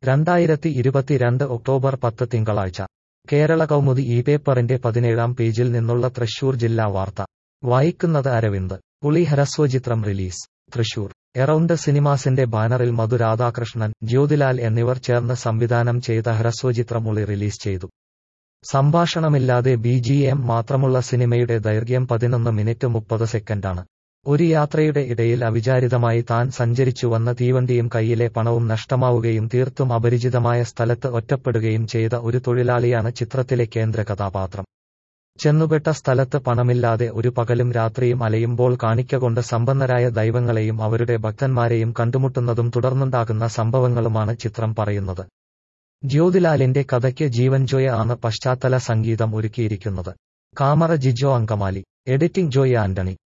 രണ്ടായിരത്തി ഇരുപത്തിരണ്ട് ഒക്ടോബർ പത്ത് തിങ്കളാഴ്ച കേരള കൗമുദി ഈ പേപ്പറിന്റെ പതിനേഴാം പേജിൽ നിന്നുള്ള തൃശൂർ ജില്ലാ വാർത്ത വായിക്കുന്നത് അരവിന്ദ് പുളി ഹ്രസ്വചിത്രം റിലീസ് തൃശൂർ എറൗണ്ട് സിനിമാസിന്റെ ബാനറിൽ മധു രാധാകൃഷ്ണൻ ജ്യോതിലാൽ എന്നിവർ ചേർന്ന് സംവിധാനം ചെയ്ത ഹ്രസ്വചിത്രം ഉളി റിലീസ് ചെയ്തു സംഭാഷണമില്ലാതെ ബി ജി എം മാത്രമുള്ള സിനിമയുടെ ദൈർഘ്യം പതിനൊന്ന് മിനിറ്റ് മുപ്പത് സെക്കൻഡാണ് ഒരു യാത്രയുടെ ഇടയിൽ അവിചാരിതമായി താൻ സഞ്ചരിച്ചുവന്ന തീവണ്ടിയും കയ്യിലെ പണവും നഷ്ടമാവുകയും തീർത്തും അപരിചിതമായ സ്ഥലത്ത് ഒറ്റപ്പെടുകയും ചെയ്ത ഒരു തൊഴിലാളിയാണ് ചിത്രത്തിലെ കേന്ദ്ര കഥാപാത്രം ചെന്നുപെട്ട സ്ഥലത്ത് പണമില്ലാതെ ഒരു പകലും രാത്രിയും അലയുമ്പോൾ കാണിക്കൊണ്ട് സമ്പന്നരായ ദൈവങ്ങളെയും അവരുടെ ഭക്തന്മാരെയും കണ്ടുമുട്ടുന്നതും തുടർന്നുണ്ടാകുന്ന സംഭവങ്ങളുമാണ് ചിത്രം പറയുന്നത് ജ്യോതിലാലിന്റെ കഥയ്ക്ക് ജീവൻ ജോയ ആണ് പശ്ചാത്തല സംഗീതം ഒരുക്കിയിരിക്കുന്നത് കാമറ ജിജോ അങ്കമാലി എഡിറ്റിംഗ് ജോയ് ആന്റണി